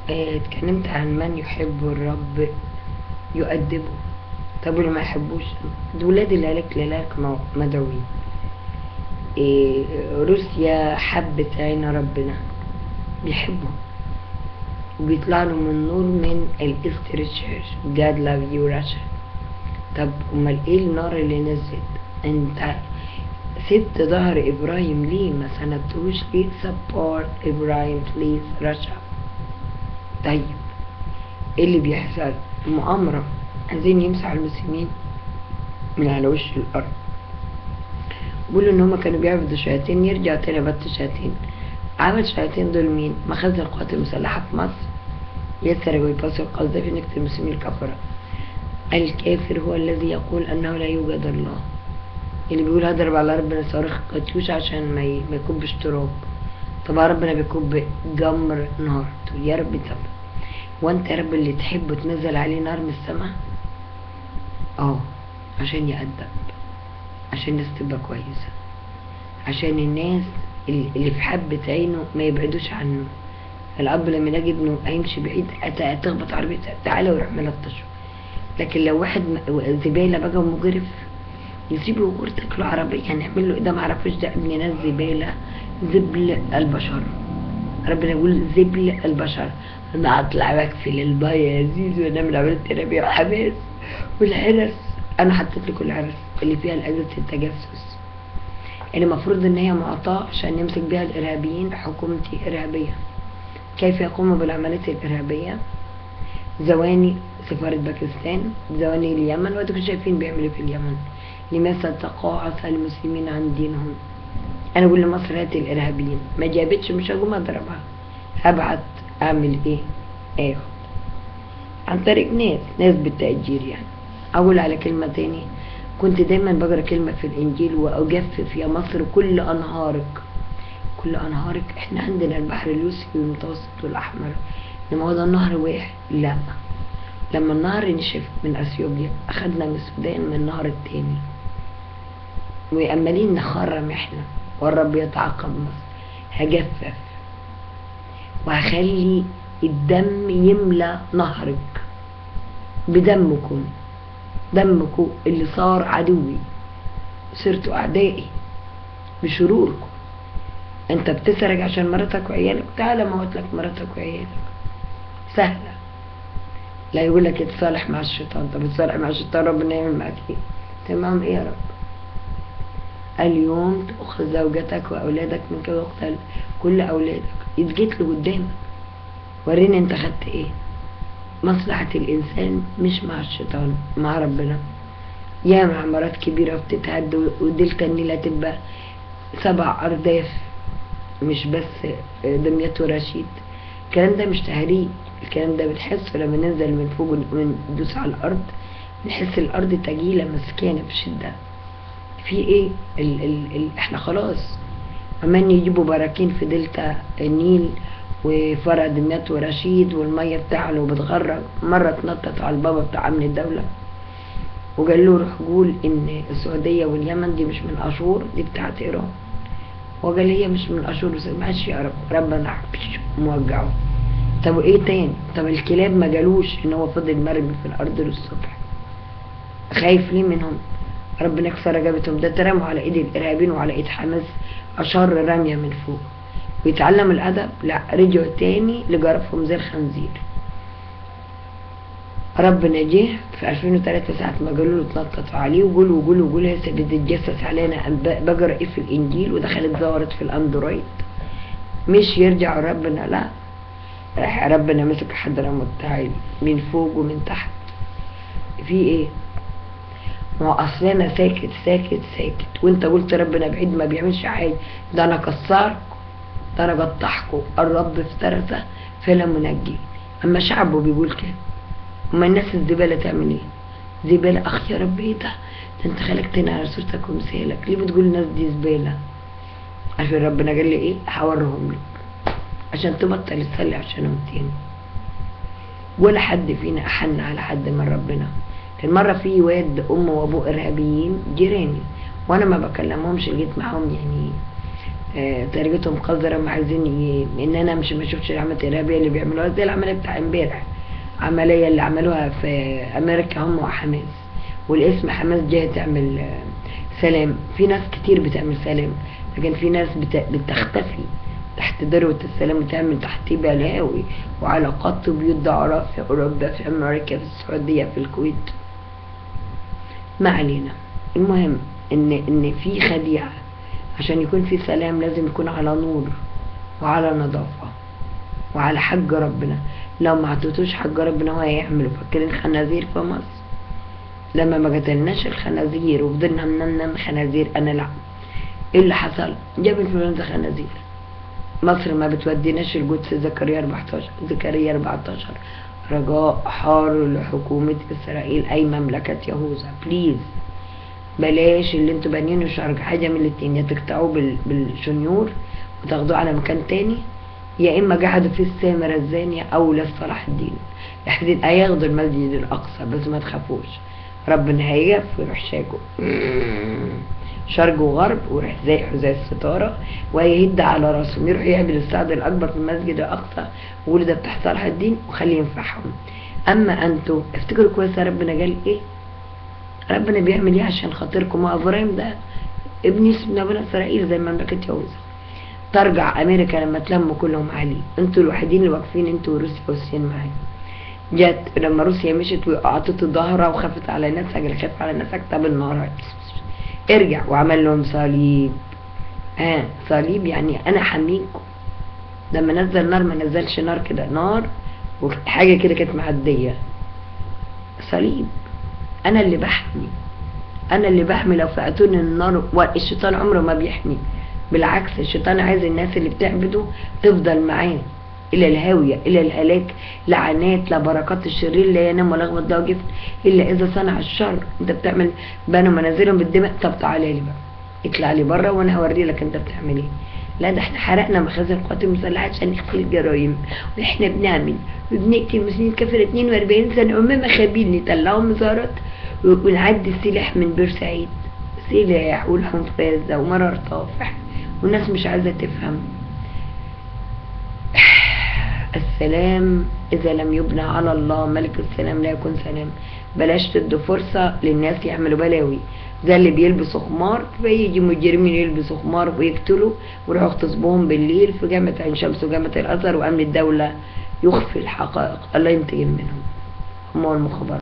آه، اتكلمت عن من يحب الرب يؤدبه طب واللي ما يحبوش دول ولاد الهلاك لهلاك مو- مدعوين إيه روسيا حبت عين ربنا بيحبوا وبيطلع له من نور من الاستر تشيرش God love you Russia طب امال ايه النار اللي نزلت انت سبت ظهر ابراهيم ليه ما سندتوش ليه سبورت ابراهيم بليز رشا طيب ايه اللي بيحصل المؤامرة عايزين يمسحوا المسلمين من على وش الارض بيقولوا ان هما كانوا بيعبدوا شياطين يرجع تاني يبط شياطين عمل الشياطين دول مين مخازن القوات المسلحة في مصر يسرق ويبصر القذافي نكتب المسلمين الكفرة الكافر هو الذي يقول انه لا يوجد الله اللي بيقول هضرب على ربنا صاروخ كاتيوش عشان ما ي- ما يكبش تراب طبعا ربنا بيكب جمر نار تقول يا رب طب وانت يا رب اللي تحب تنزل عليه نار من السماء اه عشان يأدب عشان الناس تبقى كويسة عشان الناس اللي اللي في حبة عينه ما يبعدوش عنه الأب لما يلاقي ابنه هيمشي بعيد هت- تخبط عربيته تعالى ويروح ملطشه لكن لو واحد م- زبالة بقى ومجرف يسيبه ويرتك له عربية يعني يعمل له ده معرفوش ده ابن ناس زبالة زبل البشر ربنا يقول زبل البشر انا هطلع بكفي للباية يا زيزو وانا من عملت تربية وحماس والحرس انا حطيت لكل حرس اللي فيها الاجهزة التجسس اللي المفروض ان هي معطاة عشان يمسك بيها الارهابيين حكومتي ارهابية كيف يقوموا بالعمليات الارهابية زواني سفارة باكستان زواني اليمن وانتم شايفين بيعملوا في اليمن لماذا تقاعس المسلمين عن دينهم انا اقول لمصر هات الارهابيين ما جابتش مش هقوم اضربها هبعت اعمل ايه اخد عن طريق ناس ناس بالتأجير يعني اقول على كلمة تاني كنت دايما بقرا كلمة في الانجيل واجفف يا مصر كل انهارك كل انهارك احنا عندنا البحر اليوسفي والمتوسط والاحمر انما هو ده النهر واحد لا لما النهر نشف من اثيوبيا اخدنا من السودان من النهر التاني وعمالين نخرم احنا والرب يتعاقب مصر هجفف وهخلي الدم يملى نهرك بدمكم دمكم اللي صار عدوي صرتوا اعدائي بشروركم انت بتسرق عشان مراتك وعيالك تعالى موت لك مراتك وعيالك سهلة لا يقول لك اتصالح مع الشيطان طب اتصالح مع الشيطان ربنا يعمل معاك ايه تمام ايه يا رب اليوم تأخذ زوجتك وأولادك منك ويقتل كل أولادك يتجيت له قدامك وريني انت خدت ايه مصلحة الإنسان مش مع الشيطان مع ربنا يا عمارات كبيرة بتتهد ودلتا النيل هتبقى سبع أرداف مش بس دمياط ورشيد الكلام ده مش تهريج الكلام ده بتحس لما ننزل من فوق وندوس على الأرض نحس الأرض تجيلة مسكانة بشدة في ايه ال ال ال احنا خلاص عمال يجيبوا براكين في دلتا النيل وفرع دمياط ورشيد والميه بتاعته بتغرق مره اتنطط على البابا بتاع امن الدوله وقال له روح قول ان السعوديه واليمن دي مش من اشور دي بتاعت ايران وقال هي مش من اشور بس ماشي يا رب ربنا حبيش موجعه طب وايه تاني طب الكلاب ما جالوش ان هو فضل مرمي في الارض للصبح خايف ليه منهم ربنا يكسر رقبتهم ده اترموا على ايد الارهابيين وعلى ايد حماس اشر راميه من فوق ويتعلم الادب لا رجعوا تاني لجرفهم زي الخنزير ربنا جه في 2003 ساعة ما قالوا له اتنططوا عليه وقولوا وقولوا وقولوا هسه بتتجسس علينا أنباء بقرا ايه في الانجيل ودخلت ظهرت في الاندرويد مش يرجع ربنا لا راح ربنا مسك حضرموت تعالي من فوق ومن تحت في ايه ما هو اصل انا ساكت ساكت ساكت وانت قلت ربنا بعيد ما بيعملش حاجه ده انا كسركم ده انا قطعكم الرب افترسه فلا منجي اما شعبه بيقول كده اما الناس الزباله تعمل ايه زباله اخ يا رب ايه ده ده انت خلقتنا على صورتك ومثالك ليه بتقول الناس دي زباله عشان ربنا قال لي ايه هوريهم لك عشان تبطل تصلي عشانهم تاني ولا حد فينا احن على حد من ربنا كان مرة في واد أم وأبوه إرهابيين جيراني وأنا ما بكلمهمش جيت معاهم يعني آه، طريقتهم قذرة ما عايزين ي... ان انا مش ما شفتش العملية الارهابية اللي بيعملوها زي العملية بتاع امبارح عملية اللي عملوها في امريكا هم وحماس والاسم حماس جاية تعمل آه، سلام في ناس كتير بتعمل سلام لكن في ناس بت... بتختفي تحت ذروة السلام وتعمل تحتيه بلاوي وعلاقات وبيوت دعارة في أوروبا في أمريكا في السعودية في الكويت ما علينا المهم إن إن في خديعة عشان يكون في سلام لازم يكون على نور وعلى نظافة وعلى حج ربنا لو ما عطيتوش حج ربنا هو هيعملوا فاكرين خنازير في مصر لما ما قتلناش الخنازير وفضلنا مننا خنازير انا لا ايه اللي حصل جاب انفلونزا خنازير مصر ما بتوديناش القدس زكريا 14 زكريا 14 رجاء حار لحكومة إسرائيل أي مملكة يهوذا بليز بلاش اللي انتوا بانيينه شرق حاجة من الاتنين يا تقطعوه بال- بالشنيور وتاخدوه على مكان تاني يا إما قعدوا في السامرة الزانية أو لصلاح الدين يحدد هياخدوا المسجد الأقصى بس ما تخافوش ربنا هيقف ويروح شاكو شرق وغرب ويروح زي زي الستارة وهيهد على راسهم يروح يعمل السعد الأكبر في المسجد الأقصى ويقول ده بتاع صلاح الدين وخليه ينفعهم أما أنتوا افتكروا كويس ربنا قال إيه ربنا بيعمل إيه عشان خاطركم ما إبراهيم ده ابن اسم بني إسرائيل زي مملكة يهوذا ترجع أمريكا لما تلموا كلهم عليه انتوا الوحيدين اللي واقفين انتوا وروسيا والصين معايا جت لما روسيا مشت وقعدت ظهرها وخافت على نفسها اللي خاف على نفسك طب النار ارجع وعمل لهم صليب اه صليب يعني انا حميكم لما نزل نار ما نزلش نار كده نار وحاجه كده كانت معديه صليب انا اللي بحمي انا اللي بحمي لو فاتوني النار والشيطان عمره ما بيحمي بالعكس الشيطان عايز الناس اللي بتعبده تفضل معاه الى الهاويه الى الهلاك لعنات لا بركات الشرير لا ينام ولا يغمض له جفن الا اذا صنع الشر انت بتعمل بنوا منازلهم بالدماء طب تعالى لي بقى اطلع لي بره وانا هوري لك انت بتعمل ايه لا ده احنا حرقنا مخازن القوات المسلحه عشان نخفي الجرايم واحنا بنعمل وبنقتل المسلمين كفر 42 سنه امام خابين نطلعهم مظاهرات ونعدي السلاح من بورسعيد سلاح والحنفاذه ومرار طافح والناس مش عايزه تفهم السلام إذا لم يبنى على الله ملك السلام لا يكون سلام بلاش تدوا فرصة للناس يعملوا بلاوي زي اللي بيلبسوا خمار فيجي مجرمين يلبسوا خمار ويقتلوا ويروحوا يغتصبوهم بالليل في جامعة عين شمس وجامعة الأزهر وأمن الدولة يخفي الحقائق الله ينتقم منهم هم والمخابرات